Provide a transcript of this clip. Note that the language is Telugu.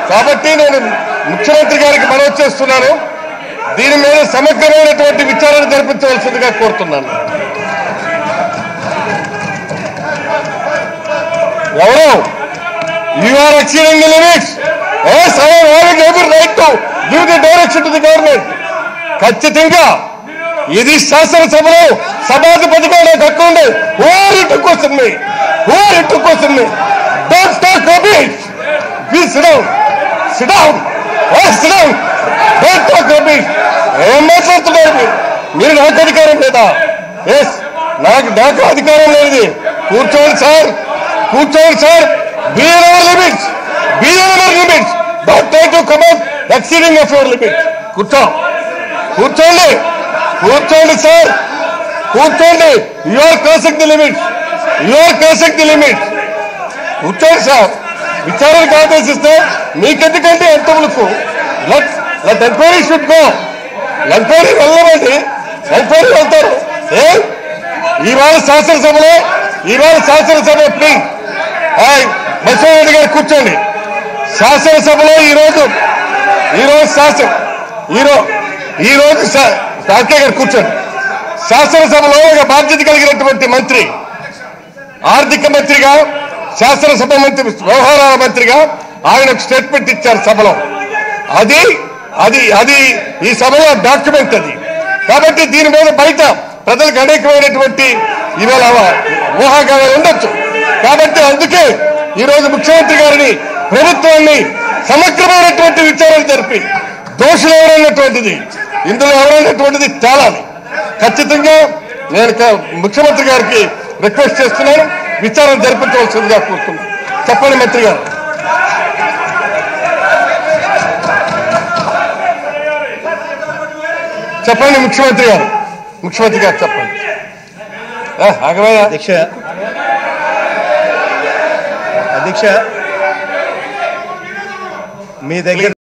కాబట్టి నేను ముఖ్యమంత్రి గారికి మనవి చేస్తున్నాను దీని మీద సమగ్రమైనటువంటి విచారణ జరిపించవలసిందిగా కోరుతున్నాను ఎవరు you are exceeding the limits yes I are having every right to give the direction to the government ఖచ్చితంగా ఇది శాసనసభలో సభాధిపతిగా నాకు హక్కు ఉంది ఓర్ ఇటు క్వశ్చన్ మీ ఓర్ ఇటు question me don't talk rubbish please sit down sit down sit down don't talk rubbish ఏం మాట్లాడుతున్నారు మీరు మీరు నాకు అధికారం లేదా ఎస్ నాకు నాకు అధికారం లేదు కూర్చోండి సార్ కూర్చోండి sir be our limits be our limits don't try to come out exceeding of your limits కూర్చో కూర్చోండి కూర్చోండి సార్ కూర్చోండి you are crossing the limits you are crossing the limits కూర్చోండి సార్ విచారణకు ఆదేశిస్తే మీకెందుకంటే ఎంత ములుకు let let enquiry should go enquiry వెళ్ళమండి ఎంక్వైరీ వెళ్తారు ఏ ఈవేళ శాసనసభలో ఈవేళ శాసనసభ ప్లీజ్ హాయ్ బసవరెడ్డి గారు కూర్చోండి శాసనసభలో ఈరోజు ఈరోజు శాసన ఈరోజు ఈరోజు డాక్టర్ గారు కూర్చోండి శాసనసభలో ఒక బాధ్యత కలిగినటువంటి మంత్రి ఆర్థిక మంత్రిగా శాసనసభ మంత్రి వ్యవహారాల మంత్రిగా ఆయన ఒక స్టేట్మెంట్ ఇచ్చారు సభలో అది అది అది ఈ సభలో డాక్యుమెంట్ అది కాబట్టి దీని మీద బయట ప్రజలకు అనేకమైనటువంటి ఇవాళ ఊహాగానాలు ఉండొచ్చు కాబట్టి అందుకే ఈరోజు ముఖ్యమంత్రి గారిని ప్రభుత్వాన్ని సమగ్రమైనటువంటి విచారణ జరిపి దోషులు ఎవరైనటువంటిది ఇందులో ఎవరైనటువంటిది తేలాలి ఖచ్చితంగా నేను క- ముఖ్యమంత్రి గారికి రిక్వెస్ట్ చేస్తున్నాను విచారణ జరిపించవలసిందిగా కోరుతున్నాను చెప్పండి మంత్రి గారు చెప్పండి ముఖ్యమంత్రి గారు ముఖ్యమంత్రి గారు చెప్పండి ఆ, ఆగవయ్యా అధ్యక్ష అధ్యక్ష మీ దగ్గర